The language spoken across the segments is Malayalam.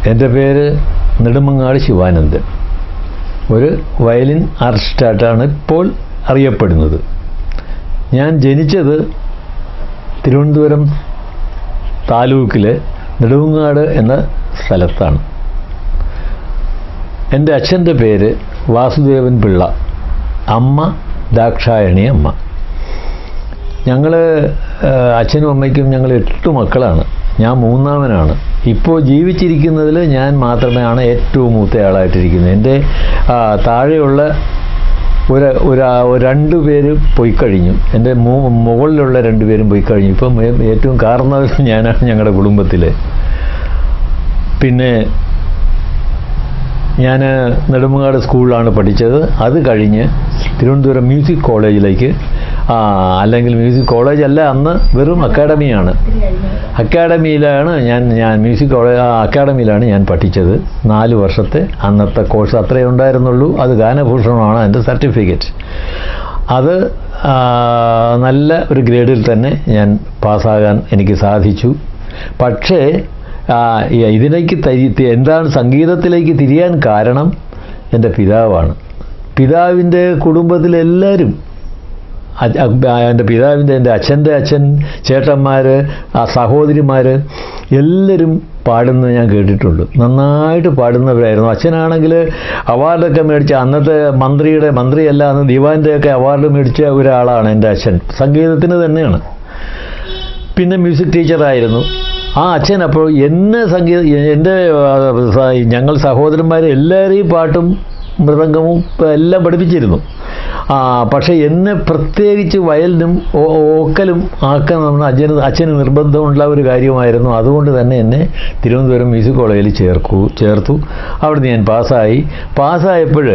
എൻ്റെ പേര് നെടുമങ്ങാട് ശിവാനന്ദൻ ഒരു വയലിൻ ആർട്ടിസ്റ്റായിട്ടാണ് ഇപ്പോൾ അറിയപ്പെടുന്നത് ഞാൻ ജനിച്ചത് തിരുവനന്തപുരം താലൂക്കിലെ നെടുമങ്ങാട് എന്ന സ്ഥലത്താണ് എൻ്റെ അച്ഛൻ്റെ പേര് വാസുദേവൻ പിള്ള അമ്മ ദാക്ഷായണി അമ്മ ഞങ്ങൾ അച്ഛനും അമ്മയ്ക്കും ഞങ്ങൾ എട്ട് മക്കളാണ് ഞാൻ മൂന്നാമനാണ് ഇപ്പോൾ ജീവിച്ചിരിക്കുന്നതിൽ ഞാൻ മാത്രമാണ് ഏറ്റവും മൂത്തയാളായിട്ടിരിക്കുന്നത് എൻ്റെ ആ, താഴെയുള്ള ഒരു ഒരു ഒരു രണ്ട് പേര് പോയി കഴിഞ്ഞു എൻ്റെ മൂ മുകളിലുള്ള രണ്ട് പേരും പോയി കഴിഞ്ഞു ഇപ്പം ഏ- ഏറ്റവും കാരണവർ ഞാനാണ് ഞങ്ങളുടെ കുടുംബത്തിൽ പിന്നെ ഞാൻ നെടുമങ്ങാട് സ്കൂളിലാണ് പഠിച്ചത് അത് കഴിഞ്ഞ് തിരുവനന്തപുരം മ്യൂസിക് കോളേജിലേക്ക് ആ, അല്ലെങ്കിൽ മ്യൂസിക് കോളേജ് അല്ല അന്ന് വെറും അക്കാഡമിയാണ് അക്കാഡമിയിലാണ് ഞാൻ ഞാൻ മ്യൂസിക് കോളേജ് ആ അക്കാഡമിയിലാണ് ഞാൻ പഠിച്ചത് നാല് വർഷത്തെ അന്നത്തെ കോഴ്സ് അത്രയേ ഉണ്ടായിരുന്നുള്ളൂ അത് ഗാനഭൂഷണമാണ് എൻ്റെ സർട്ടിഫിക്കറ്റ് അത് ആ, നല്ല ഒരു ഗ്രേഡിൽ തന്നെ ഞാൻ പാസ്സാകാൻ എനിക്ക് സാധിച്ചു പക്ഷേ ആ, ഈ- ഇതിലേക്ക് തരി തി- എന്താണ് സംഗീതത്തിലേക്ക് തിരിയാൻ കാരണം എൻ്റെ പിതാവാണ് പിതാവിൻ്റെ കുടുംബത്തിലെല്ലാവരും അ- അ- എൻ്റെ പിതാവിൻ്റെ എൻ്റെ അച്ഛൻ്റെ അച്ഛൻ ചേട്ടന്മാർ ആ സഹോദരിമാർ എല്ലാവരും പാടുന്നത് ഞാൻ കേട്ടിട്ടുണ്ട് നന്നായിട്ട് പാടുന്നവരായിരുന്നു അച്ഛനാണെങ്കിൽ അവാർഡൊക്കെ മേടിച്ച അന്നത്തെ മന്ത്രിയുടെ മന്ത്രിയല്ല അന്ന് ദിവാൻ്റെയൊക്കെ അവാർഡ് മേടിച്ച ഒരാളാണ് എൻ്റെ അച്ഛൻ സംഗീതത്തിന് തന്നെയാണ് പിന്നെ മ്യൂസിക് ടീച്ചറായിരുന്നു ആ അച്ഛൻ അപ്പോൾ എന്നെ സംഗീത എൻ്റെ ആ, സ- ഞങ്ങൾ സഹോദരന്മാരെ എല്ലാവരെയും പാട്ടും മൃദംഗവും എല്ലാം പഠിപ്പിച്ചിരുന്നു ആ, പക്ഷേ എന്നെ പ്രത്യേകിച്ച് വയലിനും ഓ- ഓക്കലും ആക്കണമെന്ന് അച്ഛന് അച്ഛന് നിർബന്ധമുള്ള ഒരു കാര്യമായിരുന്നു അതുകൊണ്ട് തന്നെ എന്നെ തിരുവനന്തപുരം മ്യൂസിക് കോളേജിൽ ചേർക്കൂ ചേർത്തു അവിടുന്ന് ഞാൻ പാസ്സായി പാസ്സായപ്പോൾ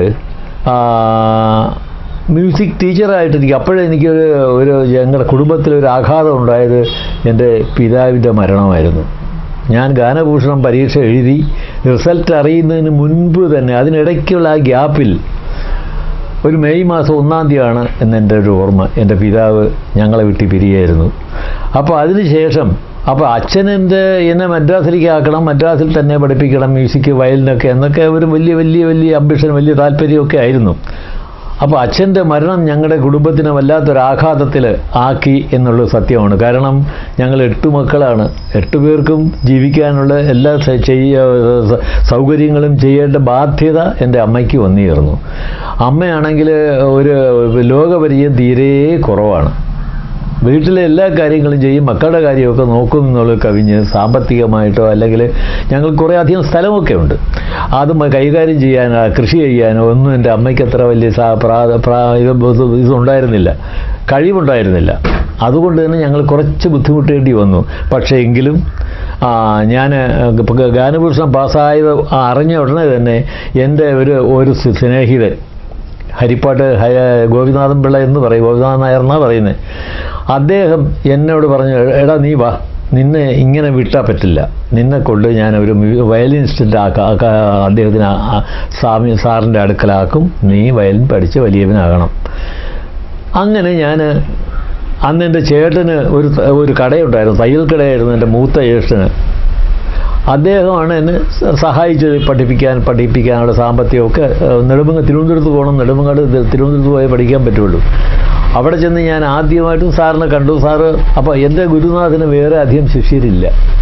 മ്യൂസിക് ടീച്ചറായിട്ട് എനിക്ക് അപ്പോഴേ എനിക്കൊരു ഒരു ഞങ്ങളുടെ കുടുംബത്തിലൊരു ആഘാതം ഉണ്ടായത് എൻ്റെ പിതാവിൻ്റെ മരണമായിരുന്നു ഞാൻ ഗാനഭൂഷണം പരീക്ഷ എഴുതി റിസൾട്ട് അറിയുന്നതിന് മുൻപ് തന്നെ അതിനിടയ്ക്കുള്ള ആ ഗ്യാപ്പിൽ ഒരു മെയ് മാസം ഒന്നാം തീയതിയാണ് എന്നെൻ്റെ ഒരു ഓർമ്മ എൻ്റെ പിതാവ് ഞങ്ങളെ വിട്ട് പിരിയായിരുന്നു അപ്പോൾ അതിനുശേഷം അപ്പോൾ അച്ഛൻ എൻ്റെ എന്നെ മദ്രാസിലേക്ക് ആക്കണം മദ്രാസിൽ തന്നെ പഠിപ്പിക്കണം മ്യൂസിക് വയലിനൊക്കെ എന്നൊക്കെ ഒരു വലിയ വലിയ വലിയ അംബിഷൻ വലിയ താല്പര്യമൊക്കെ ആയിരുന്നു അപ്പോൾ അച്ഛൻ്റെ മരണം ഞങ്ങളുടെ കുടുംബത്തിനെ വല്ലാത്തൊരു ആഘാതത്തിൽ ആക്കി എന്നുള്ളത് സത്യമാണ് കാരണം ഞങ്ങൾ എട്ട് മക്കളാണ് എട്ട് പേർക്കും ജീവിക്കാനുള്ള എല്ലാ സ- ചെയ്യ സ- സൗകര്യങ്ങളും ചെയ്യേണ്ട ബാധ്യത എൻ്റെ അമ്മയ്ക്ക് വന്നിരുന്നു അമ്മയാണെങ്കിൽ ഒരു ലോകപരിചയം തീരെ കുറവാണ് വീട്ടിലെ എല്ലാ കാര്യങ്ങളും ചെയ്യും മക്കളുടെ കാര്യമൊക്കെ നോക്കും എന്നുള്ളത് കവിഞ്ഞ് സാമ്പത്തികമായിട്ടോ അല്ലെങ്കിൽ ഞങ്ങൾ കുറേ അധികം സ്ഥലമൊക്കെ ഉണ്ട് അത് മ- കൈകാര്യം ചെയ്യാനോ കൃഷി ചെയ്യാനോ ഒന്നും എൻ്റെ അമ്മയ്ക്ക് അത്ര വലിയ സാ പ്രാ പ്രാ ഇത് ഇത് ഇതുണ്ടായിരുന്നില്ല കഴിവുണ്ടായിരുന്നില്ല അതുകൊണ്ട് തന്നെ ഞങ്ങൾ കുറച്ച് ബുദ്ധിമുട്ടേണ്ടി വന്നു പക്ഷേ എങ്കിലും ഞാൻ ഗാനഭൂഷണം പാസ്സായത് അറിഞ്ഞ ഉടനെ തന്നെ എൻ്റെ ഒരു ഒരു സ്നേഹിതൻ ഹരിപ്പാട്ട് ഹയ ഗോപിനാഥൻ പിള്ള എന്ന് പറയും ഗോപിനാഥൻ നായർ എന്നാണ് പറയുന്നത് അദ്ദേഹം എന്നോട് പറഞ്ഞു എടാ നീ വാ നിന്നെ ഇങ്ങനെ വിട്ടാൽ പറ്റില്ല നിന്നെ കൊണ്ട് ഞാൻ ഒരു മ്യൂ- വയലിനിസ്റ്റിൻ്റെ ആക്ക ആക്ക- അദ്ദേഹത്തിന് ആ- ആ സ്വാമി സാറിൻ്റെ അടുക്കലാക്കും നീ വയലിൻ പഠിച്ച് വലിയവനാകണം അങ്ങനെ ഞാൻ അന്ന് എൻ്റെ ചേട്ടന് ഒരു ഒരു കടയുണ്ടായിരുന്നു തയ്യൽ കടയായിരുന്നു എൻ്റെ മൂത്ത ജ്യേഷ്ഠന് അദ്ദേഹമാണ് എന്നെ സ- സഹായിച്ചത് പഠിപ്പിക്കാൻ പഠിപ്പിക്കാനുള്ള സാമ്പത്തികമൊക്കെ ഏഹ്, നെടുമങ്ങ തിരുവനന്തപുരത്ത് പോകണം നെടുമങ്ങാട് തി- തിരുവനന്തപുരത്ത് പോയേ പഠിക്കാൻ പറ്റുള്ളൂ അവിടെ ചെന്ന് ഞാൻ ആദ്യമായിട്ടും സാറിനെ കണ്ടു സാറ് അപ്പോൾ എൻ്റെ ഗുരുനാഥന് വേറെ അധികം ശിഷ്യരില്ല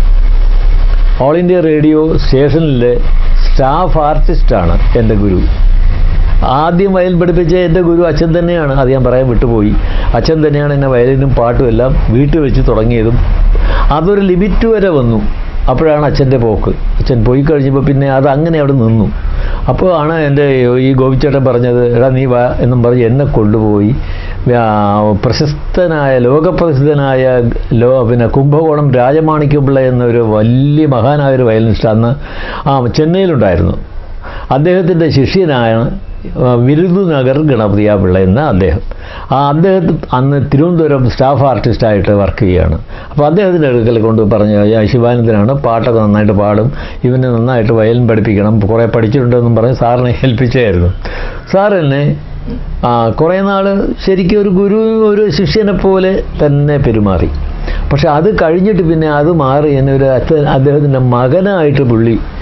ഓൾ ഇന്ത്യ റേഡിയോ സ്റ്റേഷനിലെ സ്റ്റാഫ് ആർട്ടിസ്റ്റാണ് എൻ്റെ ഗുരു ആദ്യം വയലിൻ പഠിപ്പിച്ച എൻ്റെ ഗുരു അച്ഛൻ തന്നെയാണ് അത് ഞാൻ പറയാൻ വിട്ടുപോയി അച്ഛൻ തന്നെയാണ് എന്നെ വയലിനും പാട്ടും എല്ലാം വീട്ടിൽ വെച്ച് തുടങ്ങിയതും അതൊരു ലിമിറ്റ് വരെ വന്നു അപ്പോഴാണ് അച്ഛൻ്റെ പോക്ക് അച്ഛൻ പോയി കഴിഞ്ഞപ്പോൾ പിന്നെ അത് അങ്ങനെ അവിടെ നിന്നു അപ്പോൾ ആണ് എൻ്റെ ഈ ഗോപിച്ചേട്ടൻ പറഞ്ഞത് എടാ നീ വാ എന്നും പറഞ്ഞ് എന്നെ കൊണ്ടുപോയി ആ, പ്രശസ്തനായ ലോകപ്രസിദ്ധനായ ലോ പിന്നെ കുംഭകോണം രാജമാണിക്യപിള്ള എന്നൊരു വലിയ മഹാനായ ഒരു വയലിനിസ്റ്റ് അന്ന് ആ ചെന്നൈയിലുണ്ടായിരുന്നു അദ്ദേഹത്തിൻ്റെ ശിഷ്യനാണ് ആ, വിരുദുനഗർ ഗണപതിയ പിള്ള എന്ന അദ്ദേഹം ആ അദ്ദേഹത്തെ അന്ന് തിരുവനന്തപുരം സ്റ്റാഫ് ആർട്ടിസ്റ്റായിട്ട് വർക്ക് ചെയ്യുകയാണ് അപ്പോൾ അദ്ദേഹത്തിൻ്റെ അടുക്കൽ കൊണ്ട് പറഞ്ഞു "ആ, ശിവാനന്ദനാണ് പാട്ടൊക്കെ നന്നായിട്ട് പാടും ഇവനെ നന്നായിട്ട് വയലിൻ പഠിപ്പിക്കണം കുറേ പഠിച്ചിട്ടുണ്ടെന്നും പറഞ്ഞ് സാറിനെ ഏൽപ്പിച്ചായിരുന്നു സാർ എന്നെ ആ കുറേ നാൾ ശരിക്കും ഒരു ഗുരു ഒരു ശിഷ്യനെ പോലെ തന്നെ പെരുമാറി പക്ഷെ അത് കഴിഞ്ഞിട്ട് പിന്നെ അത് മാറി എന്നെ ഒരു അച്ഛൻ അദ്ദേഹത്തിൻ്റെ മകനായിട്ട് പുള്ളി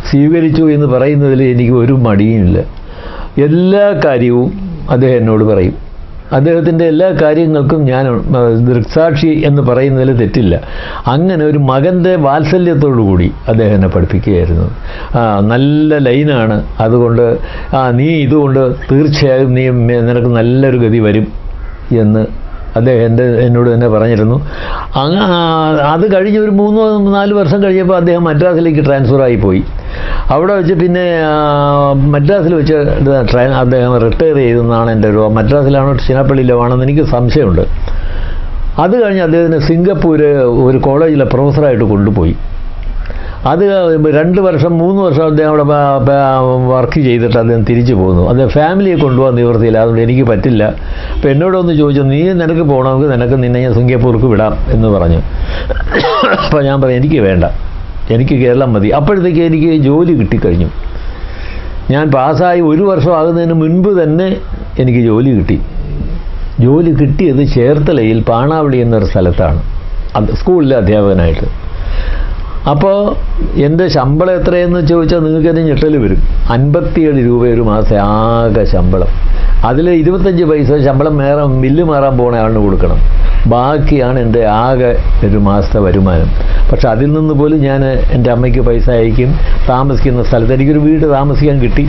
സ്വീകരിച്ചു എന്ന് പറയുന്നതിൽ എനിക്ക് ഒരു മടിയുമില്ല എല്ലാ കാര്യവും അദ്ദേഹം എന്നോട് പറയും അദ്ദേഹത്തിൻ്റെ എല്ലാ കാര്യങ്ങൾക്കും ഞാൻ ആ, ദൃക്സാക്ഷി എന്ന് പറയുന്നതിൽ തെറ്റില്ല അങ്ങനെ ഒരു മകൻ്റെ വാത്സല്യത്തോടു കൂടി അദ്ദേഹം എന്നെ പഠിപ്പിക്കുകയായിരുന്നു ആ, നല്ല ലൈനാണ് അതുകൊണ്ട് ആ, നീ ഇതുകൊണ്ട് തീർച്ചയായും നീ നിനക്ക് നല്ലൊരു ഗതി വരും എന്ന് അദ്ദേഹം എൻ്റെ എന്നോട് തന്നെ പറഞ്ഞിരുന്നു അങ്ങ് ആ, അത് കഴിഞ്ഞ് ഒരു മൂന്നോ നാല് വർഷം കഴിഞ്ഞപ്പോൾ അദ്ദേഹം മദ്രാസിലേക്ക് ട്രാൻസ്ഫർ ആയി പോയി അവിടെ വെച്ച് പിന്നെ ആ, മദ്രാസിൽ വെച്ച് ഇത് ട്രാൻ അദ്ദേഹം റിട്ടയർ ചെയ്തെന്നാണ് എൻ്റെ ഒരു മദ്രാസിലാണോ ചിന്നപ്പള്ളിയിലോ ആണെന്ന് എനിക്ക് സംശയമുണ്ട് അത് കഴിഞ്ഞ് അദ്ദേഹത്തിന് സിംഗപ്പൂർ ഒരു കോളേജിലെ പ്രൊഫസറായിട്ട് കൊണ്ടുപോയി അത് രണ്ട് വർഷം മൂന്ന് വർഷം അദ്ദേഹം അവിടെ പ- പ- വർക്ക് ചെയ്തിട്ട് അദ്ദേഹം തിരിച്ചു പോകുന്നു അദ്ദേഹം ഫാമിലിയെ കൊണ്ടുപോകാൻ നിവൃത്തിയില്ല അതുകൊണ്ട് എനിക്ക് പറ്റില്ല അപ്പോൾ എന്നോടൊന്ന് ചോദിച്ചു നീ നിനക്ക് പോകണമെങ്കിൽ നിനക്ക് നിന്നെ ഞാൻ സിംഗപ്പൂർക്ക് വിടാം എന്ന് പറഞ്ഞു അപ്പോൾ ഞാൻ പറഞ്ഞു എനിക്ക് വേണ്ട എനിക്ക് കേരളം മതി അപ്പോഴത്തേക്ക് എനിക്ക് ജോലി കിട്ടിക്കഴിഞ്ഞു ഞാൻ പാസ്സായി ഒരു വർഷം ആകുന്നതിന് മുൻപ് തന്നെ എനിക്ക് ജോലി കിട്ടി ജോലി കിട്ടിയത് ചേർത്തലയിൽ പാണാവളി എന്നൊരു സ്ഥലത്താണ് അത് സ്കൂളിലെ അധ്യാപകനായിട്ട് അപ്പോൾ എൻ്റെ ശമ്പളം എത്രയെന്ന് ചോദിച്ചാൽ നിങ്ങൾക്ക് തന്നെ ഞെട്ടൽ വരും അൻപത്തിയേഴ് രൂപ ഒരു മാസം ആകെ ശമ്പളം അതിൽ ഇരുപത്തഞ്ച് പൈസ ശമ്പളം മേറെ ബില്ല് മാറാൻ പോണ ആളിന് കൊടുക്കണം ബാക്കിയാണ് എൻ്റെ ആകെ ഒരു മാസത്തെ വരുമാനം പക്ഷെ അതിൽ നിന്ന് പോലും ഞാൻ എൻ്റെ അമ്മയ്ക്ക് പൈസ അയക്കും താമസിക്കുന്ന സ്ഥലത്ത് എനിക്കൊരു വീട് താമസിക്കാൻ കിട്ടി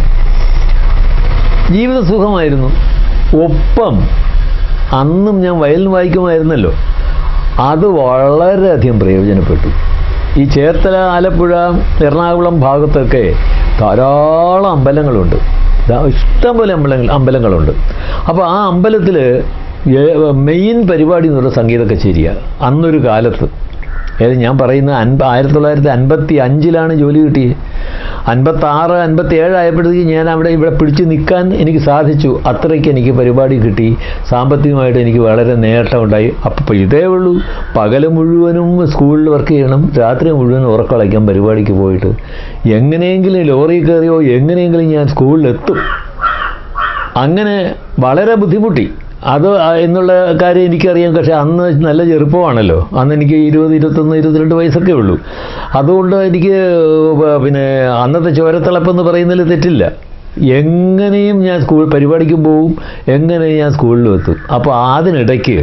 ജീവിത സുഖമായിരുന്നു ഒപ്പം അന്നും ഞാൻ വയലിൻ വായിക്കുമായിരുന്നല്ലോ അത് വളരെയധികം പ്രയോജനപ്പെട്ടു ഈ ചേർത്തല ആലപ്പുഴ എറണാകുളം ഭാഗത്തൊക്കെ ധാരാളം അമ്പലങ്ങളുണ്ട് ദാ ഇഷ്ടംപോലെ അമ്പലങ്ങൾ അമ്പലങ്ങളുണ്ട് അപ്പോൾ ആ അമ്പലത്തിൽ മെയിൻ പരിപാടി എന്ന് പറയുന്നത് സംഗീത കച്ചേരിയാണ് അന്നൊരു കാലത്ത് ഏത് ഞാൻ പറയുന്ന അൻപ ആയിരത്തി തൊള്ളായിരത്തി അൻപത്തി അഞ്ചിലാണ് ജോലി കിട്ടിയത് അൻപത്താറ് അൻപത്തി ഏഴായപ്പോഴത്തേക്ക് ഞാൻ അവിടെ ഇവിടെ പിടിച്ചു നിൽക്കാൻ എനിക്ക് സാധിച്ചു അത്രയ്ക്ക് എനിക്ക് പരിപാടി കിട്ടി സാമ്പത്തികമായിട്ട് എനിക്ക് വളരെ നേട്ടമുണ്ടായി അപ്പോൾ ഇതേ ഉള്ളൂ പകൽ മുഴുവനും സ്കൂളിൽ വർക്ക് ചെയ്യണം രാത്രി മുഴുവനും ഉറക്കളയ്ക്കാൻ പരിപാടിക്ക് പോയിട്ട് എങ്ങനെയെങ്കിലും ലോറി കയറിയോ എങ്ങനെയെങ്കിലും ഞാൻ സ്കൂളിലെത്തും അങ്ങനെ വളരെ ബുദ്ധിമുട്ടി അത് ആ എന്നുള്ള കാര്യം എനിക്കറിയാം പക്ഷേ അന്ന് നല്ല ചെറുപ്പമാണല്ലോ അന്ന് എനിക്ക് ഇരുപത് ഇരുപത്തൊന്ന് ഇരുപത്തിരണ്ട് വയസ്സൊക്കെ ഉള്ളൂ അതുകൊണ്ട് എനിക്ക് പ- പിന്നെ അന്നത്തെ ചോരത്തിളപ്പെന്ന് പറയുന്നതിൽ തെറ്റില്ല എങ്ങനെയും ഞാൻ സ്കൂൾ പരിപാടിക്ക് പോവും എങ്ങനെയും ഞാൻ സ്കൂളിലും എത്തും അപ്പോൾ അതിനിടയ്ക്ക്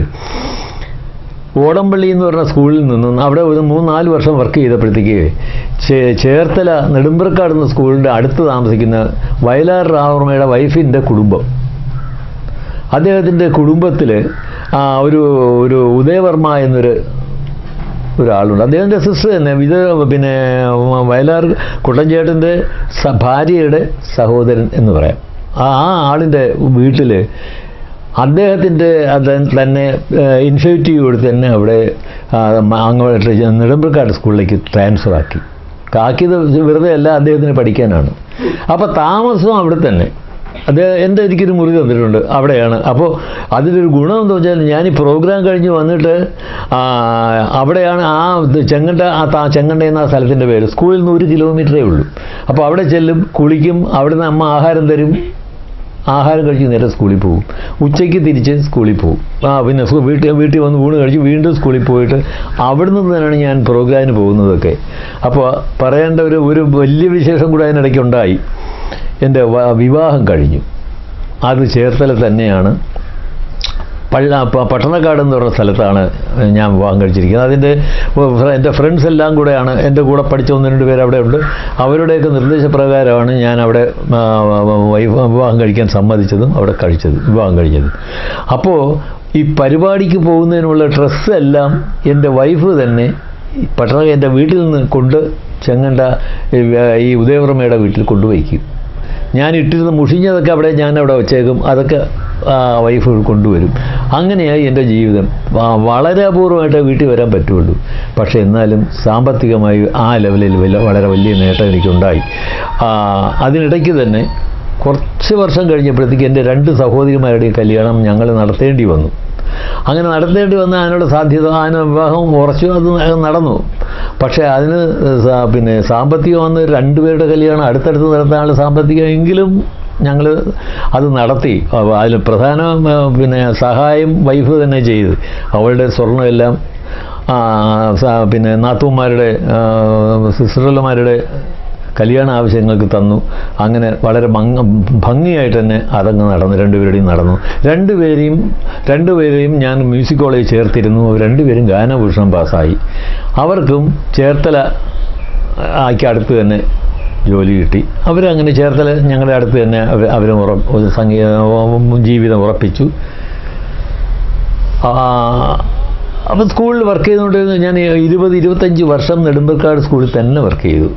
ഓടമ്പള്ളി എന്ന് പറഞ്ഞ സ്കൂളിൽ നിന്നും അവിടെ ഒരു മൂന്ന് നാല് വർഷം വർക്ക് ചെയ്തപ്പോഴത്തേക്ക് ചേ- ചേർത്തല നെടുമ്പ്രക്കാട് എന്ന സ്കൂളിൻ്റെ അടുത്ത് താമസിക്കുന്ന വയലാർ രാവർമ്മയുടെ വൈഫിൻ്റെ കുടുംബം അദ്ദേഹത്തിൻ്റെ കുടുംബത്തിൽ ഒരു ഒരു ഉദയവർമ്മ എന്നൊരു ഒരാളുണ്ട് അദ്ദേഹത്തിൻ്റെ സിസ്റ്റർ തന്നെ ഇത് പിന്നെ വയലാർ കുട്ടൻചേട്ടൻ്റെ സ- ഭാര്യയുടെ സഹോദരൻ എന്ന് പറയാം ആ ആ ആളിൻ്റെ വീട്ടിൽ അദ്ദേഹത്തിൻ്റെ അത് തന്നെ ഇനിഷ്യേറ്റീവ് കൊടുത്ത് തന്നെ അവിടെ ആ, മ- അങ്ങോട്ട് നെടുമ്പ്രക്കാട് സ്കൂളിലേക്ക് ട്രാൻസ്ഫർ ആക്കി ആക്കിയത് വെറുതെ അല്ല അദ്ദേഹത്തിന് പഠിക്കാനാണ് അപ്പോൾ താമസവും അവിടെ തന്നെ അത് എൻ്റെ എനിക്കൊരു മുറി തന്നിട്ടുണ്ട് അവിടെയാണ് അപ്പോൾ അതിലൊരു ഗുണം എന്താ വെച്ചാൽ ഞാൻ ഈ പ്രോഗ്രാം കഴിഞ്ഞ് വന്നിട്ട് ആ, അവിടെയാണ് ആ ഇത് ചെങ്ങണ്ട ആ താ- ചെങ്ങണ്ട എന്ന ആ സ്ഥലത്തിൻ്റെ പേര് സ്കൂളിൽ നിന്ന് ഒരു കിലോമീറ്ററേ ഉള്ളൂ അപ്പോൾ അവിടെ ചെല്ലും കുളിക്കും അവിടുന്ന് അമ്മ ആഹാരം തരും ആഹാരം കഴിച്ച് നേരെ സ്കൂളിൽ പോകും ഉച്ചയ്ക്ക് തിരിച്ച് സ്കൂളിൽ പോകും ആ പിന്നെ സ്കൂ- വീട്ടിൽ വീട്ടിൽ വന്ന് ഊണ് കഴിച്ച് വീണ്ടും സ്കൂളിൽ പോയിട്ട് അവിടെ നിന്ന് തന്നെയാണ് ഞാൻ പ്രോഗ്രാമിന് പോകുന്നതൊക്കെ അപ്പോൾ പറയേണ്ട ഒരു ഒരു വലിയ വിശേഷം കൂടെ അതിനിടയ്ക്ക് ഉണ്ടായി എൻ്റെ വ- വിവാഹം കഴിഞ്ഞു അത് ചേർത്തല തന്നെയാണ് പള്ള പ- പട്ടണക്കാട് എന്ന് പറഞ്ഞ സ്ഥലത്താണ് ഞാൻ വിവാഹം കഴിച്ചിരിക്കുന്നത് അതിൻ്റെ ഫ്ര- എൻ്റെ ഫ്രണ്ട്സ് എല്ലാം കൂടെയാണ് എൻ്റെ കൂടെ പഠിച്ച ഒന്ന് രണ്ട് പേര് അവിടെ ഉണ്ട് അവരുടെയൊക്കെ നിർദ്ദേശപ്രകാരമാണ് ഞാൻ അവിടെ ആ, വൈഫ് വിവാഹം കഴിക്കാൻ സമ്മതിച്ചതും അവിടെ കഴിച്ചത് വിവാഹം കഴിച്ചത് അപ്പോൾ ഈ പരിപാടിക്ക് പോകുന്നതിനുള്ള ഡ്രസ്സെല്ലാം എൻ്റെ വൈഫ് തന്നെ ഈ പട്ടണ എൻ്റെ വീട്ടിൽ നിന്ന് കൊണ്ട് ചെങ്ങണ്ട ഈ വ- ഈ ഉദയവർമ്മയുടെ വീട്ടിൽ കൊണ്ടുവയ്ക്കും ഞാൻ ഇട്ടിരുന്ന മുഷിഞ്ഞതൊക്കെ അവിടെ ഞാൻ അവിടെ വെച്ചേക്കും അതൊക്കെ ആ, വൈഫ് കൊണ്ടുവരും അങ്ങനെയായി എൻ്റെ ജീവിതം വ- വളരെ അപൂർവമായിട്ട് വീട്ടിൽ വരാൻ പറ്റുള്ളൂ പക്ഷേ എന്നാലും സാമ്പത്തികമായി ആ ലെവലിൽ വല്ല വളരെ വലിയ നേട്ടം എനിക്കുണ്ടായി ആ, അതിനിടയ്ക്ക് തന്നെ കുറച്ച് വർഷം കഴിഞ്ഞപ്പോഴത്തേക്ക് എൻ്റെ രണ്ട് സഹോദരിമാരുടെ കല്യാണം ഞങ്ങൾ നടത്തേണ്ടി വന്നു അങ്ങനെ നടത്തേണ്ടി വന്ന അതിനുള്ള സാധ്യത അതിന് വിവാഹം ഉറച്ചു അത് നടന്നു പക്ഷേ അതിന് സാ- പിന്നെ സാമ്പത്തികം വന്ന് രണ്ടുപേരുടെ കല്യാണം അടുത്തടുത്ത് നടത്താനുള്ള സാമ്പത്തികം എങ്കിലും ഞങ്ങൾ അത് നടത്തി അപ്പൊ അതിൽ പ്രധാന ആ, പിന്നെ സഹായം വൈഫ് തന്നെ ചെയ്ത് അവളുടെ സ്വർണ്ണമെല്ലാം ആ, സ- പിന്നെ നാത്തൂന്മാരുടെ സിസ്റ്റർമാരുടെ കല്യാണ ആവശ്യങ്ങൾക്ക് തന്നു അങ്ങനെ വളരെ ഭംഗ ഭംഗിയായിട്ട് തന്നെ അതങ്ങ് നടന്നു രണ്ടുപേരുടെയും നടന്നു രണ്ടുപേരെയും രണ്ടുപേരെയും ഞാൻ മ്യൂസിക് കോളേജിൽ ചേർത്തിരുന്നു അവർ രണ്ടുപേരും ഗാനഭൂഷണം പാസ്സായി അവർക്കും ചേർത്തല ആക്കി അടുത്ത് തന്നെ ജോലി കിട്ടി അവരങ്ങനെ ചേർത്തല ഞങ്ങളുടെ അടുത്ത് തന്നെ അവർ അവരും ഉറ ഒരു സംഗീത ജീവിതം ഉറപ്പിച്ചു അപ്പം സ്കൂളിൽ വർക്ക് ചെയ്തുകൊണ്ടിരുന്ന ഞാൻ ഇരുപത് ഇരുപത്തഞ്ച് വർഷം നെടുമ്പർക്കാട് സ്കൂളിൽ തന്നെ വർക്ക് ചെയ്തു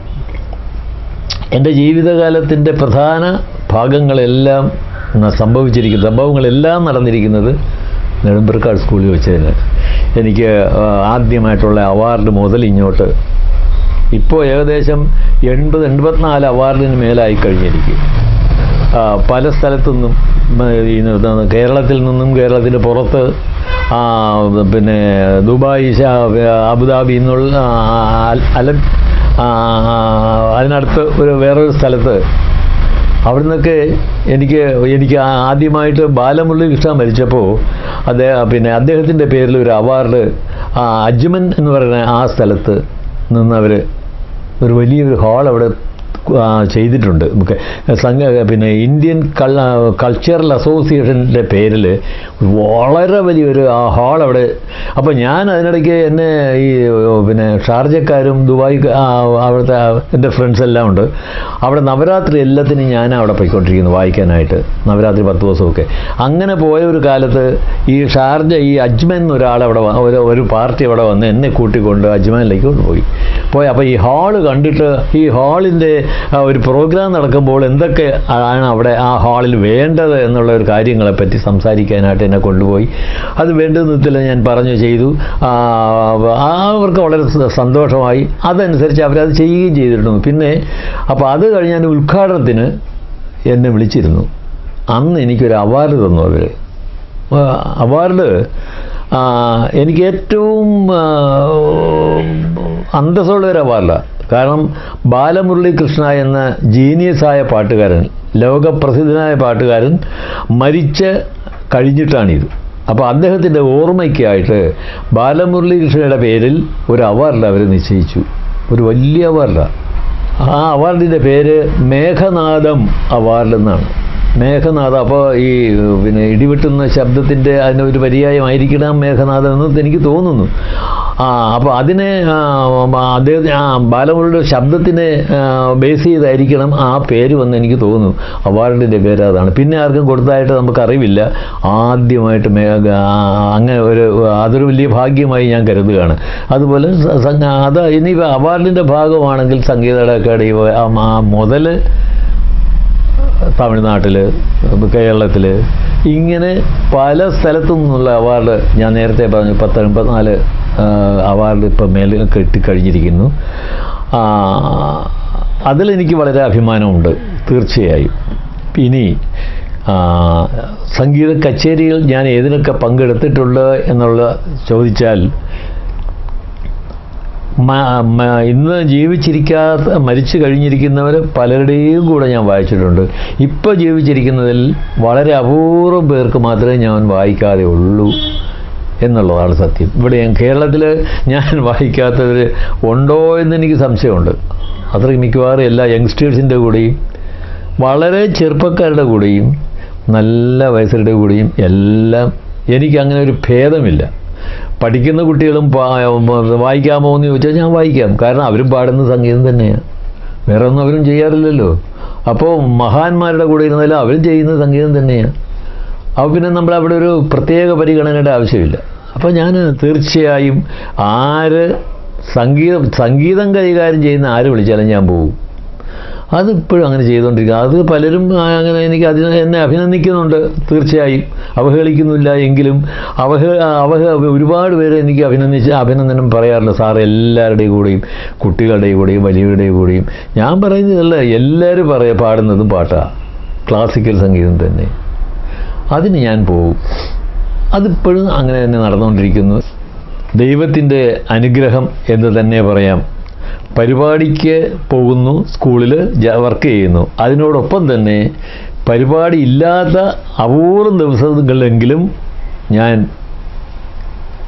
എൻ്റെ ജീവിതകാലത്തിൻ്റെ പ്രധാന ഭാഗങ്ങളെല്ലാം ന- സംഭവിച്ചിരിക്കുന്ന സംഭവങ്ങളെല്ലാം നടന്നിരിക്കുന്നത് നെടുമ്പർക്കാട് സ്കൂളിൽ വെച്ച് തന്നെ എനിക്ക് ആ, ആദ്യമായിട്ടുള്ള അവാർഡ് മുതൽ ഇങ്ങോട്ട് ഇപ്പോൾ ഏകദേശം എൺപത് എൺപത്തിനാല് അവാർഡിന് മേലായി കഴിഞ്ഞിരിക്കും ആ, പല സ്ഥലത്തുനിന്നും ഉം, ഈ നിർത്തുന്ന കേരളത്തിൽ നിന്നും കേരളത്തിന് പുറത്ത് ആ, പിന്നെ ദുബായ് ശ- അബുദാബി എന്നുള്ള ആ, അൽ- അലൻ ആ, അതിനടുത്ത് ഒരു വേറൊരു സ്ഥലത്ത് അവിടുന്നൊക്കെ എനിക്ക് എനിക്ക് ആ- ആദ്യമായിട്ട് ബാലമുരളി കൃഷ്ണ മരിച്ചപ്പോൾ അദ്ദേഹം പിന്നെ അദ്ദേഹത്തിൻ്റെ പേരിൽ ഒരു അവാർഡ് ആ അജ്മൻ എന്ന് പറയുന്ന ആ സ്ഥലത്ത് നിന്നവർ ഒരു വലിയൊരു ഹാൾ അവിടെ ആ, ചെയ്തിട്ടുണ്ട് നമുക്ക് സംഘ പിന്നെ ഇന്ത്യൻ കൾ കൾച്ചറൽ അസോസിയേഷൻ്റെ പേരിൽ വളരെ വലിയൊരു ആ ഹാൾ അവിടെ അപ്പോൾ ഞാൻ അതിനിടയ്ക്ക് എന്നെ ഈ പിന്നെ ഷാർജക്കാരും ദുബായ് ആ, അവിടുത്തെ ആ, എൻ്റെ ഫ്രണ്ട്സ് എല്ലാം ഉണ്ട് അവിടെ നവരാത്രി എല്ലാത്തിനും ഞാൻ അവിടെ പോയിക്കൊണ്ടിരിക്കുന്നു വായിക്കാനായിട്ട് നവരാത്രി പത്ത് ദിവസമൊക്കെ അങ്ങനെ പോയ ഒരു കാലത്ത് ഈ ഷാർജ ഈ അജ്മൻ ഒരാൾ അവിടെ വ- ഒരു ഒരു പാർട്ടി അവിടെ വന്ന് എന്നെ കൂട്ടിക്കൊണ്ട് അജ്മാനിലേക്ക് പോയി പോയി അപ്പോൾ ഈ ഹാള് കണ്ടിട്ട് ഈ ഹാളിൻ്റെ ഒരു പ്രോഗ്രാം നടക്കുമ്പോൾ എന്തൊക്കെ ആണ് അവിടെ ആ ഹാളിൽ വേണ്ടത് എന്നുള്ള ഒരു കാര്യങ്ങളെപ്പറ്റി സംസാരിക്കാനായിട്ട് എന്നെ കൊണ്ടുപോയി അത് വേണ്ട വിധത്തിൽ ഞാൻ പറഞ്ഞു ചെയ്തു ആ, ആ, അവർക്ക് വളരെ സ- സന്തോഷമായി അതനുസരിച്ച് അവരത് ചെയ്യുകയും ചെയ്തിട്ടുണ്ട് പിന്നെ അപ്പോൾ അത് കഴിഞ്ഞ് ഞാൻ ഉദ്ഘാടനത്തിന് എന്നെ വിളിച്ചിരുന്നു അന്ന് എനിക്കൊരു അവാർഡ് തന്നു അവർ അവാർഡ് ആ, എനിക്ക് ഏറ്റവും ആ, അന്തസ്സുള്ള ഒരു അവാർഡാണ് കാരണം ബാലമുരളി കൃഷ്ണ എന്ന ജീനിയസായ പാട്ടുകാരൻ ലോകപ്രസിദ്ധനായ പാട്ടുകാരൻ മരിച്ച് കഴിഞ്ഞിട്ടാണിത് അപ്പോൾ അദ്ദേഹത്തിൻ്റെ ഓർമ്മയ്ക്കായിട്ട് ബാലമുരളി കൃഷ്ണയുടെ പേരിൽ ഒരു അവാർഡ് അവർ നിശ്ചയിച്ചു ഒരു വലിയ അവാർഡാണ് ആ അവാർഡിൻ്റെ പേര് മേഘനാദം അവാർഡ് എന്നാണ് മേഘനാഥം അപ്പോൾ ഈ പിന്നെ ഇടിവെട്ടുന്ന ശബ്ദത്തിൻ്റെ അതിന് ഒരു പര്യായമായിരിക്കണം മേഘനാഥം എന്ന് എനിക്ക് തോന്നുന്നു ആ അപ്പോൾ അതിനെ ആ, അദ്ദേഹത്തിന് ആ ബാലമുരളിയുടെ ശബ്ദത്തിനെ ആ, ബേസ് ചെയ്തായിരിക്കണം ആ പേര് വന്ന് എനിക്ക് തോന്നുന്നു അവാർഡിൻ്റെ പേര് അതാണ് പിന്നെ ആർക്കും കൊടുത്തതായിട്ട് നമുക്കറിവില്ല ആദ്യമായിട്ട് മേഘ ആ, അങ്ങനെ ഒരു അതൊരു വലിയ ഭാഗ്യമായി ഞാൻ കരുതുകയാണ് അതുപോലെ സ- സംഘ- അത് ഇനി അവാർഡിൻ്റെ ഭാഗമാണെങ്കിൽ സംഗീത അക്കാദമി ആ ആ മുതൽ തമിഴ്നാട്ടിൽ കേരളത്തിൽ ഇങ്ങനെ പല സ്ഥലത്തു നിന്നുള്ള അവാർഡ് ഞാൻ നേരത്തെ പറഞ്ഞു പത്ത് എൺപത്തിനാല് അവാർഡ് ഇപ്പം മേൽ കിട്ടിക്കഴിഞ്ഞിരിക്കുന്നു ആ, അതിലെനിക്ക് വളരെ അഭിമാനമുണ്ട് തീർച്ചയായും ഇനി ആ, സംഗീത കച്ചേരികൾ ഞാൻ ഏതിനൊക്കെ പങ്കെടുത്തിട്ടുണ്ട് എന്നുള്ള ചോദിച്ചാൽ മ- മ- ഇന്ന് ജീവിച്ചിരിക്കാത്ത മരിച്ചു കഴിഞ്ഞിരിക്കുന്നവർ പലരുടെയും കൂടെ ഞാൻ വായിച്ചിട്ടുണ്ട് ഇപ്പോൾ ജീവിച്ചിരിക്കുന്നതിൽ വളരെ അപൂർവം പേർക്ക് മാത്രമേ ഞാൻ വായിക്കാതെ ഉള്ളൂ എന്നുള്ളതാണ് സത്യം ഇവിടെ ഞാൻ കേരളത്തിൽ ഞാൻ വായിക്കാത്തവർ ഉണ്ടോ എന്ന് എനിക്ക് സംശയമുണ്ട് അത്രയ്ക്ക് മിക്കവാറും എല്ലാ യങ്സ്റ്റേഴ്സിൻ്റെ കൂടെയും വളരെ ചെറുപ്പക്കാരുടെ കൂടെയും നല്ല വയസ്സരുടെ കൂടെയും എല്ലാം എനിക്ക് അങ്ങനെ ഒരു ഭേദമില്ല പഠിക്കുന്ന കുട്ടികളും പാ- വായിക്കാമോ എന്ന് ചോദിച്ചാൽ ഞാൻ വായിക്കാം കാരണം അവരും പാടുന്ന സംഗീതം തന്നെയാണ് വേറെ ഒന്നും അവരും ചെയ്യാറില്ലല്ലോ അപ്പോൾ മഹാന്മാരുടെ കൂടെ ഇരുന്നാലും അവരും ചെയ്യുന്ന സംഗീതം തന്നെയാണ് അപ്പോൾ പിന്നെ നമ്മൾ അവിടെ ഒരു പ്രത്യേക പരിഗണനയുടെ ആവശ്യമില്ല അപ്പോൾ ഞാൻ തീർച്ചയായും ആര് സംഗീതം സംഗീതം കൈകാര്യം ചെയ്യുന്ന ആര് വിളിച്ചാലും ഞാൻ പോകും അതിപ്പോഴും അങ്ങനെ ചെയ്തുകൊണ്ടിരിക്കുക അത് പലരും ആ, അങ്ങനെ എനിക്ക് അതിന് എന്നെ അഭിനന്ദിക്കുന്നുണ്ട് തീർച്ചയായും അവഹേളിക്കുന്നില്ല എങ്കിലും അവഹ അവഹ ഒരുപാട് പേര് എനിക്ക് അഭിനന്ദിച്ച് അഭിനന്ദനം പറയാറുണ്ട് സാർ എല്ലാവരുടെയും കൂടെയും കുട്ടികളുടെയും കൂടെയും വലിയവരുടെയും കൂടെയും ഞാൻ പറയുന്നതല്ല എല്ലാവരും പറയ പാടുന്നതും പാട്ടാണ് ക്ലാസിക്കൽ സംഗീതം തന്നെ അതിന് ഞാൻ പോകും അതിപ്പോഴും അങ്ങനെ തന്നെ നടന്നുകൊണ്ടിരിക്കുന്നു ദൈവത്തിൻ്റെ അനുഗ്രഹം എന്ന് തന്നെ പറയാം പരിപാടിക്ക് പോകുന്നു സ്കൂളിൽ വർക്ക് ചെയ്യുന്നു അതിനോടൊപ്പം തന്നെ പരിപാടി ഇല്ലാത്ത അപൂർവം ദിവസങ്ങളിലെങ്കിലും ഞാൻ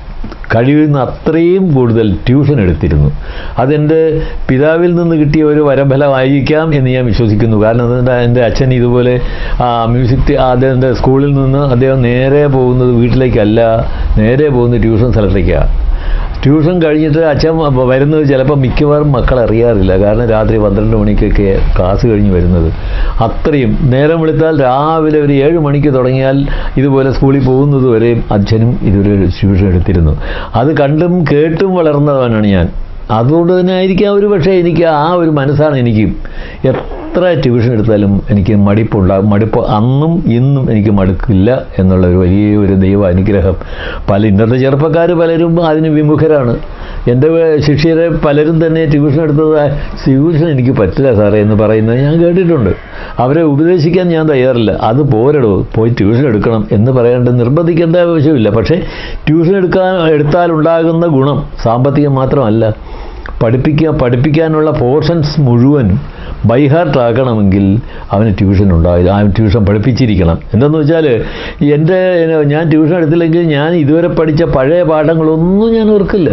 കഴിയുന്ന അത്രയും കൂടുതൽ ട്യൂഷൻ എടുത്തിരുന്നു അതെൻ്റെ പിതാവിൽ നിന്ന് കിട്ടിയ ഒരു വരഫലമായിരിക്കാം എന്ന് ഞാൻ വിശ്വസിക്കുന്നു കാരണം എന്താ എൻ്റെ അച്ഛൻ ഇതുപോലെ ആ, മ്യൂസിക് ടി- അദ്ദേഹത്തിൻ്റെ സ്കൂളിൽ നിന്ന് അദ്ദേഹം നേരെ പോകുന്നത് വീട്ടിലേക്കല്ല നേരെ പോകുന്നത് ട്യൂഷൻ സ്ഥലത്തേക്കാണ് ട്യൂഷൻ കഴിഞ്ഞിട്ട് അച്ഛൻ വ- വരുന്നത് ചിലപ്പോൾ മിക്കവാറും മക്കൾ അറിയാറില്ല കാരണം രാത്രി പന്ത്രണ്ട് മണിക്കൊക്കെ ക്ലാസ് കഴിഞ്ഞ് വരുന്നത് അത്രയും നേരം വെളുത്താൽ രാവിലെ ഒരു ഏഴ് മണിക്ക് തുടങ്ങിയാൽ ഇതുപോലെ സ്കൂളിൽ പോകുന്നത് വരെയും അച്ഛനും ഇതുവരെ ഒരു ട്യൂഷൻ എടുത്തിരുന്നു അത് കണ്ടും കേട്ടും വളർന്നവനാണ് ഞാൻ അതുകൊണ്ട് തന്നെ ആയിരിക്കാം ഒരു പക്ഷേ എനിക്ക് ആ ഒരു മനസ്സാണ് എനിക്കും എത്ര ട്യൂഷൻ എടുത്താലും എനിക്ക് മടിപ്പുണ്ടാകും മടുപ്പ് അന്നും ഇന്നും എനിക്ക് മടുക്കില്ല എന്നുള്ള ഒരു വലിയ ഒരു ദൈവ അനുഗ്രഹം പല ഇന്നത്തെ ചെറുപ്പക്കാർ പലരും അതിന് വിമുഖരാണ് എൻ്റെ ശിഷ്യരെ പലരും തന്നെ ട്യൂഷൻ എടുത്തത് ട്യൂഷൻ എനിക്ക് പറ്റില്ല സാറേ എന്ന് പറയുന്നത് ഞാൻ കേട്ടിട്ടുണ്ട് അവരെ ഉപദേശിക്കാൻ ഞാൻ തയ്യാറില്ല അത് പോരടോ പോയി ട്യൂഷൻ എടുക്കണം എന്ന് പറയേണ്ട നിർബന്ധിക്കേണ്ട ആവശ്യമില്ല പക്ഷേ ട്യൂഷൻ എടുക്കാൻ എടുത്താലുണ്ടാകുന്ന ഗുണം സാമ്പത്തികം മാത്രമല്ല പഠിപ്പിക്കുക പഠിപ്പിക്കാനുള്ള പോർഷൻസ് മുഴുവൻ ബൈഹാർട്ട് ആക്കണമെങ്കിൽ അവന് ട്യൂഷൻ ഉണ്ടായി ആ ട്യൂഷൻ പഠിപ്പിച്ചിരിക്കണം എന്തെന്ന് വെച്ചാൽ എൻ്റെ ഞാൻ ട്യൂഷൻ എടുത്തില്ലെങ്കിൽ ഞാൻ ഇതുവരെ പഠിച്ച പഴയ പാഠങ്ങളൊന്നും ഞാൻ ഓർക്കില്ല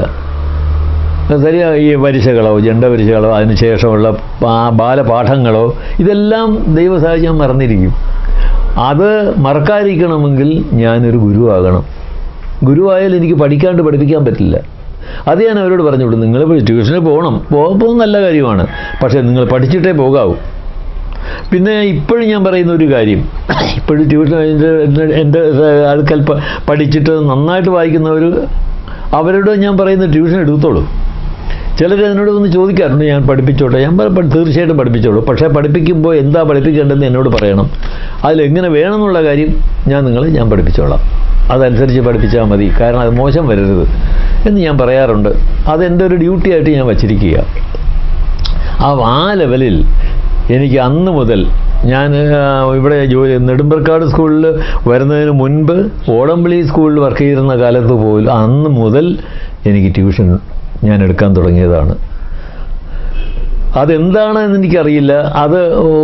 ശരിയാ ഈ വരിശകളോ ജണ്ട വരിശകളോ അതിനുശേഷമുള്ള പാ- ബാലപാഠങ്ങളോ ഇതെല്ലാം ദൈവസാഹചര്യം മറന്നിരിക്കും അത് മറക്കാതിരിക്കണമെങ്കിൽ ഞാനൊരു ഗുരുവാകണം ഗുരുവായാൽ എനിക്ക് പഠിക്കാണ്ട് പഠിപ്പിക്കാൻ പറ്റില്ല അത് ഞാൻ അവരോട് പറഞ്ഞു വിടും നിങ്ങൾ ട്യൂഷന് പോകണം പോകുമ്പോൾ നല്ല കാര്യമാണ് പക്ഷേ നിങ്ങൾ പഠിച്ചിട്ടേ പോകാവൂ പിന്നെ ഇപ്പോഴും ഞാൻ പറയുന്ന ഒരു കാര്യം ഇപ്പോഴും ട്യൂഷൻ എൻ്റെ എൻ്റെ- എൻ്റെ അടുക്കൽ പ- പഠിച്ചിട്ട് നന്നായിട്ട് വായിക്കുന്നവർ അവരോട് ഞാൻ പറയുന്ന ട്യൂഷൻ എടുത്തോളൂ ചിലർ എന്നോട് വന്ന് ചോദിക്കാറുണ്ട് ഞാൻ പഠിപ്പിച്ചോട്ടെ ഞാൻ പറ- പ- തീർച്ചയായിട്ടും പഠിപ്പിച്ചോളൂ പക്ഷേ പഠിപ്പിക്കുമ്പോൾ എന്താ പഠിപ്പിക്കേണ്ടതെന്ന് എന്നോട് പറയണം അതിലെങ്ങനെ വേണമെന്നുള്ള കാര്യം ഞാൻ നിങ്ങളെ ഞാൻ പഠിപ്പിച്ചോളാം അതനുസരിച്ച് പഠിപ്പിച്ചാൽ മതി കാരണം അത് മോശം വരരുത് എന്ന് ഞാൻ പറയാറുണ്ട് അതെൻ്റെ ഒരു ഡ്യൂട്ടി ആയിട്ട് ഞാൻ വച്ചിരിക്കുക ആ ആ ലെവലിൽ എനിക്ക് അന്ന് മുതൽ ഞാൻ ആ, ഇവിടെ ജോലി നെടുമ്പർക്കാട് സ്കൂളിൽ വരുന്നതിന് മുൻപ് ഓടംവിളി സ്കൂളിൽ വർക്ക് ചെയ്തിരുന്ന കാലത്ത് പോലും അന്ന് മുതൽ എനിക്ക് ട്യൂഷൻ ഞാൻ എടുക്കാൻ തുടങ്ങിയതാണ് അതെന്താണ് എന്ന് എനിക്കറിയില്ല അത്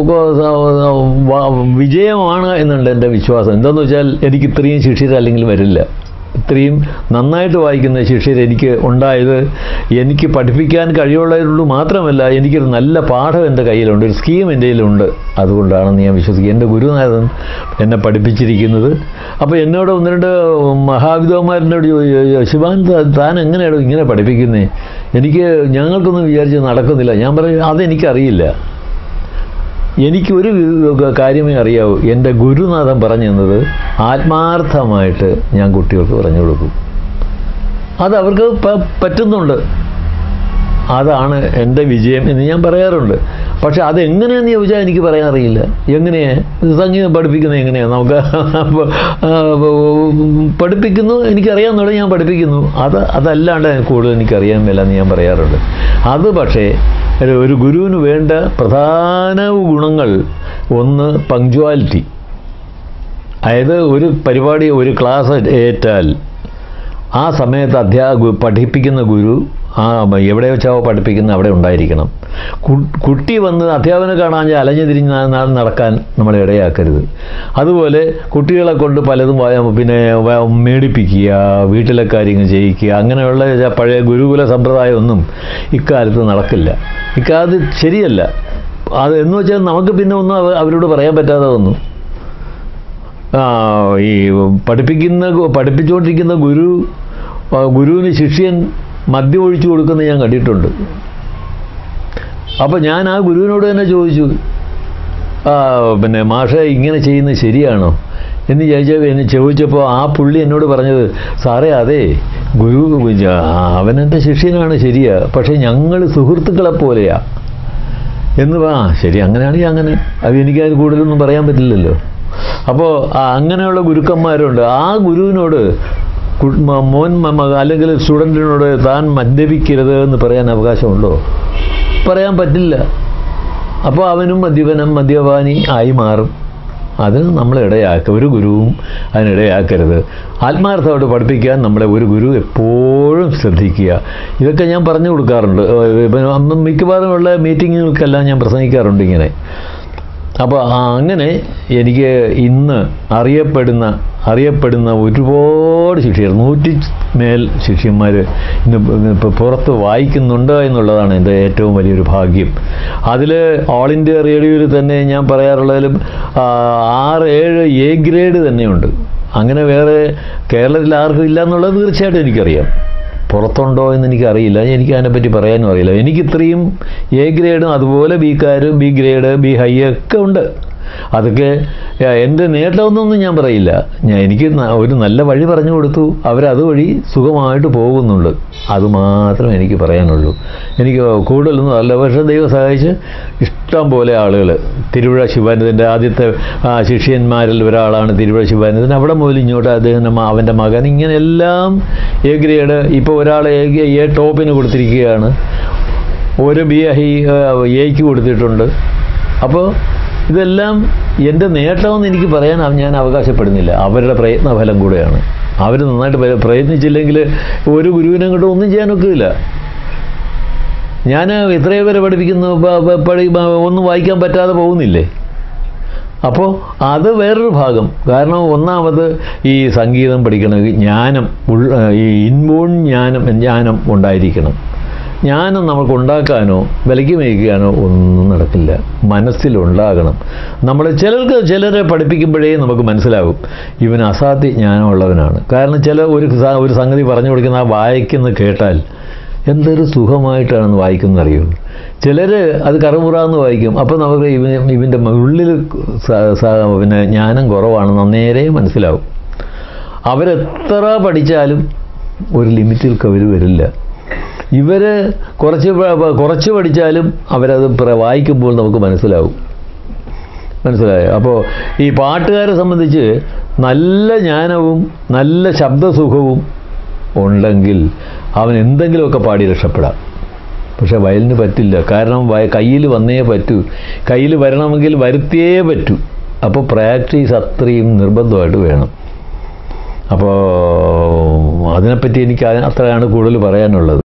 വ- വിജയമാണ് എന്നുണ്ട് എൻ്റെ വിശ്വാസം എന്താണെന്ന് വെച്ചാൽ എനിക്ക് ഇത്രയും ശിഷ്യർ അല്ലെങ്കിൽ വരില്ല ഇത്രയും നന്നായിട്ട് വായിക്കുന്ന ശിഷ്യർ എനിക്ക് ഉണ്ടായത് എനിക്ക് പഠിപ്പിക്കാൻ കഴിവുള്ളതുകൊണ്ട് മാത്രമല്ല എനിക്കൊരു നല്ല പാഠം എൻ്റെ കയ്യിലുണ്ട് ഒരു സ്കീം എൻ്റെ കയ്യിലുണ്ട് അതുകൊണ്ടാണെന്ന് ഞാൻ വിശ്വസിക്കുക എൻ്റെ ഗുരുനാഥൻ എന്നെ പഠിപ്പിച്ചിരിക്കുന്നത് അപ്പോൾ എന്നോട് ഒന്ന് രണ്ട് മഹാവിദ്വാന്മാരനോട് ചോദിച്ചു ശിവാൻ താ- താൻ എങ്ങനെയാണ് ഇങ്ങനെ പഠിപ്പിക്കുന്നത് എനിക്ക് ഞങ്ങൾക്കൊന്നും വിചാരിച്ച് നടക്കുന്നില്ല ഞാൻ പറയും അതെനിക്കറിയില്ല എനിക്ക് ഒരു വി- കാര്യമേ അറിയാവൂ എൻ്റെ ഗുരുനാഥൻ പറഞ്ഞു തന്നത് ആത്മാർത്ഥമായിട്ട് ഞാൻ കുട്ടികൾക്ക് പറഞ്ഞു കൊടുക്കും അത് അവർക്ക് പ- പറ്റുന്നുണ്ട് അതാണ് എൻ്റെ വിജയം എന്ന് ഞാൻ പറയാറുണ്ട് പക്ഷെ അതെങ്ങനെയാന്ന് ചോദിച്ചാൽ എനിക്ക് പറയാൻ അറിയില്ല എങ്ങനെയാ സംഗീതം പഠിപ്പിക്കുന്നത് എങ്ങനെയാണ് നമുക്ക് അപ്പൊ, ആ, പഠിപ്പിക്കുന്നു എനിക്കറിയാമെന്നുള്ളത് ഞാൻ പഠിപ്പിക്കുന്നു അത് അതല്ലാണ്ട് കൂടുതൽ എനിക്കറിയാൻ മേല എന്ന് ഞാൻ പറയാറുണ്ട് അത് പക്ഷേ ഒരു- ഒരു ഗുരുവിന് വേണ്ട പ്രധാന ഗുണങ്ങൾ ഒന്ന് പങ്ക്ച്വാലിറ്റി അതായത് ഒരു പരിപാടി ഒരു ക്ലാസ് ഏറ്റാൽ ആ സമയത്ത് അധ്യാ ഗു- പഠിപ്പിക്കുന്ന ഗുരു ആ എവിടെ വെച്ചാവോ പഠിപ്പിക്കുന്ന അവിടെ ഉണ്ടായിരിക്കണം കു- കുട്ടി വന്ന് അധ്യാപനം കാണാൻ അലഞ്ഞു തിരിഞ്ഞ് ന- ന- നടക്കാൻ നമ്മൾ ഇടയാക്കരുത് അതുപോലെ കുട്ടികളെ കൊണ്ട് പലതും വ- പിന്നെ വ- മേടിപ്പിക്കുക വീട്ടിലെ കാര്യങ്ങൾ ചെയ്യിക്കുക അങ്ങനെയുള്ള ച- പഴയ ഗുരുകുല സമ്പ്രദായമൊന്നും ഇക്കാലത്ത് നടക്കില്ല ഇക്കാലത്ത് ശരിയല്ല അത് എന്ന് വെച്ചാൽ നമുക്ക് പിന്നെ ഒന്നും അവ- അവരോട് പറയാൻ പറ്റാതെ വന്നു ആ, ഈ പഠിപ്പിക്കുന്ന ഗു- പഠിപ്പിച്ചുകൊണ്ടിരിക്കുന്ന ഗുരു ആ, ഗുരുവിന് ശിഷ്യൻ മദ്യം ഒഴിച്ചു കൊടുക്കുന്നത് ഞാൻ കണ്ടിട്ടുണ്ട് അപ്പോൾ ഞാൻ ആ ഗുരുവിനോട് തന്നെ ചോദിച്ചു ആ പിന്നെ മാഷെ ഇങ്ങനെ ചെയ്യുന്നത് ശരിയാണോ എന്ന് ചോദിച്ചാൽ എന്നെ ചോദിച്ചപ്പോൾ ആ പുള്ളി എന്നോട് പറഞ്ഞത് സാറേ അതെ ഗുരു അവനെൻ്റെ ശിഷ്യനാണ് ശരിയാ പക്ഷേ ഞങ്ങൾ സുഹൃത്തുക്കളെ പോലെയാ എന്ന് പറ ആ ശരി അങ്ങനെയാണെങ്കിൽ അങ്ങനെ അത് എനിക്ക് അതിന് കൂടുതലൊന്നും പറയാൻ പറ്റില്ലല്ലോ അപ്പോൾ അങ്ങനെയുള്ള ഗുരുക്കന്മാരുണ്ട് ആ ഗുരുവിനോട് കു- മ- മോൻ മ- മ- അല്ലെങ്കിൽ സ്റ്റുഡൻറ്റിനോട് താൻ മദ്യപിക്കരുത് എന്ന് പറയാൻ അവകാശമുണ്ടോ പറയാൻ പറ്റില്ല അപ്പോൾ അവനും മദ്യപനം മദ്യപാനി ആയി മാറും അത് നമ്മൾ ഇടയാക്കുക ഒരു ഗുരുവും അതിനിടയാക്കരുത് ആത്മാർത്ഥമായിട്ട് പഠിപ്പിക്കാൻ നമ്മളെ ഒരു ഗുരു എപ്പോഴും ശ്രദ്ധിക്കുക ഇതൊക്കെ ഞാൻ പറഞ്ഞു കൊടുക്കാറുണ്ട് ഏഹ് ഇപ്പം അന്ന് മിക്കവാറും ഉള്ള മീറ്റിങ്ങുകൾക്കെല്ലാം ഞാൻ പ്രസംഗിക്കാറുണ്ട് ഇങ്ങനെ അപ്പോൾ അങ്ങനെ എനിക്ക് ഇന്ന് അറിയപ്പെടുന്ന അറിയപ്പെടുന്ന ഒരുപാട് ശിഷ്യർ നൂറ്റി മേൽ ശിഷ്യന്മാർ ഇന്ന് ഇപ്പോൾ പുറത്ത് വായിക്കുന്നുണ്ട് എന്നുള്ളതാണ് എൻ്റെ ഏറ്റവും വലിയൊരു ഭാഗ്യം അതിൽ ഓൾ ഇന്ത്യ റേഡിയോയിൽ തന്നെ ഞാൻ പറയാറുള്ളതിലും ആ, ആറ് ഏഴ് എ ഗ്രേഡ് തന്നെയുണ്ട് അങ്ങനെ വേറെ കേരളത്തിൽ ആർക്കും ഇല്ല എന്നുള്ളത് തീർച്ചയായിട്ടും എനിക്കറിയാം പുറത്തുണ്ടോ എന്ന് എനിക്കറിയില്ല എനിക്ക് അതിനെപ്പറ്റി പറയാനും അറിയില്ല എനിക്ക് ഇത്രയും എ ഗ്രേഡും അതുപോലെ ബിക്കാര് ബി ഗ്രേഡ് ബി ഹൈ ഒക്കെ ഉണ്ട് അതൊക്കെ ഏ, എൻ്റെ നേട്ടമൊന്നും ഞാൻ പറയില്ല ഞാൻ എനിക്ക് ന- ഒരു നല്ല വഴി പറഞ്ഞു കൊടുത്തു അവരതുവഴി സുഖമായിട്ട് പോകുന്നുണ്ട് അതുമാത്രമേ എനിക്ക് പറയാനുള്ളൂ എനിക്ക് കൂടുതലൊന്നും അല്ല പക്ഷേ ദൈവം സഹായിച്ച് ഇഷ്ടം പോലെ ആളുകൾ തിരുവിഴ ശിവാനന്ദൻ്റെ ആദ്യത്തെ ആ, ശിഷ്യന്മാരിൽ ഒരാളാണ് തിരുവിഴ ശിവാനന്ദൻ അവിടെ മുതൽ ഇങ്ങോട്ട് അദ്ദേഹം അവൻ്റെ മകൻ ഇങ്ങനെ എല്ലാം എ ഗ്രേഡ് ഇപ്പോൾ ഒരാൾ എ എ ടോപ്പിന് കൊടുത്തിരിക്കുകയാണ് ഒരു ബി ഹൈ എക്ക് കൊടുത്തിട്ടുണ്ട് അപ്പോൾ ഇതെല്ലാം എൻ്റെ നേട്ടമെന്ന് എനിക്ക് പറയാൻ അവ- ഞാൻ അവകാശപ്പെടുന്നില്ല അവരുടെ പ്രയത്നഫലം കൂടെയാണ് അവർ നന്നായിട്ട് പ്ര- പ്രയത്നിച്ചില്ലെങ്കിൽ ഒരു ഗുരുവിനെ കൊണ്ട് ഒന്നും ചെയ്യാനൊക്കില്ല ഞാൻ ഇത്രയോ പേരെ പഠിപ്പിക്കുന്നു പ- പ- പഠി പ- ഒന്നും വായിക്കാൻ പറ്റാതെ പോകുന്നില്ലേ അപ്പോൾ അത് വേറൊരു ഭാഗം കാരണം ഒന്നാമത് ഈ സംഗീതം പഠിക്കണമെങ്കിൽ ജ്ഞാനം ഉൾ ഈ ഇൻബോൺ ജ്ഞാനം ജ്ഞാനം ഉണ്ടായിരിക്കണം ജ്ഞാനം നമുക്ക് ഉണ്ടാക്കാനോ വിലയ്ക്ക് മേയ്ക്കാനോ ഒന്നും നടക്കില്ല മനസ്സിലുണ്ടാകണം നമ്മൾ ചിലർക്ക് ചിലരെ പഠിപ്പിക്കുമ്പോഴേ നമുക്ക് മനസ്സിലാകും ഇവൻ അസാധ്യ ജ്ഞാനമുള്ളവനാണ് കാരണം ചില ഒരു സ- ഒരു സംഗതി പറഞ്ഞു കൊടുക്കുന്ന ആ വായിക്കുന്ന കേട്ടാൽ എന്തൊരു സുഖമായിട്ടാണെന്ന് വായിക്കുന്നത് അറിയുള്ളൂ ചിലർ അത് കറുമുറാന്ന് വായിക്കും അപ്പോൾ നമുക്ക് ഇവന് ഇവൻ്റെ ഉള്ളിൽ സ- സ- പിന്നെ ജ്ഞാനം കുറവാണെന്ന് നേരെ മനസ്സിലാവും അവരെത്ര പഠിച്ചാലും ഒരു ലിമിറ്റിൽ കവർ വരില്ല ഇവർ കുറച്ച് പ- പ- കുറച്ച് പഠിച്ചാലും അവരത് പ്ര- വായിക്കുമ്പോൾ നമുക്ക് മനസ്സിലാവും മനസ്സിലായോ അപ്പോൾ ഈ പാട്ടുകാരെ സംബന്ധിച്ച് നല്ല ജ്ഞാനവും നല്ല ശബ്ദസുഖവും ഉണ്ടെങ്കിൽ അവൻ എന്തെങ്കിലുമൊക്കെ പാടി രക്ഷപ്പെടാം പക്ഷേ വയലിന് പറ്റില്ല കാരണം വയ കയ്യിൽ വന്നേ പറ്റൂ കയ്യിൽ വരണമെങ്കിൽ വരുത്തിയേ പറ്റൂ അപ്പോൾ പ്രാക്ടീസ് അത്രയും നിർബന്ധമായിട്ട് വേണം അപ്പോൾ അതിനെപ്പറ്റി എനിക്ക് അ- അത്രയാണ് കൂടുതൽ പറയാനുള്ളത്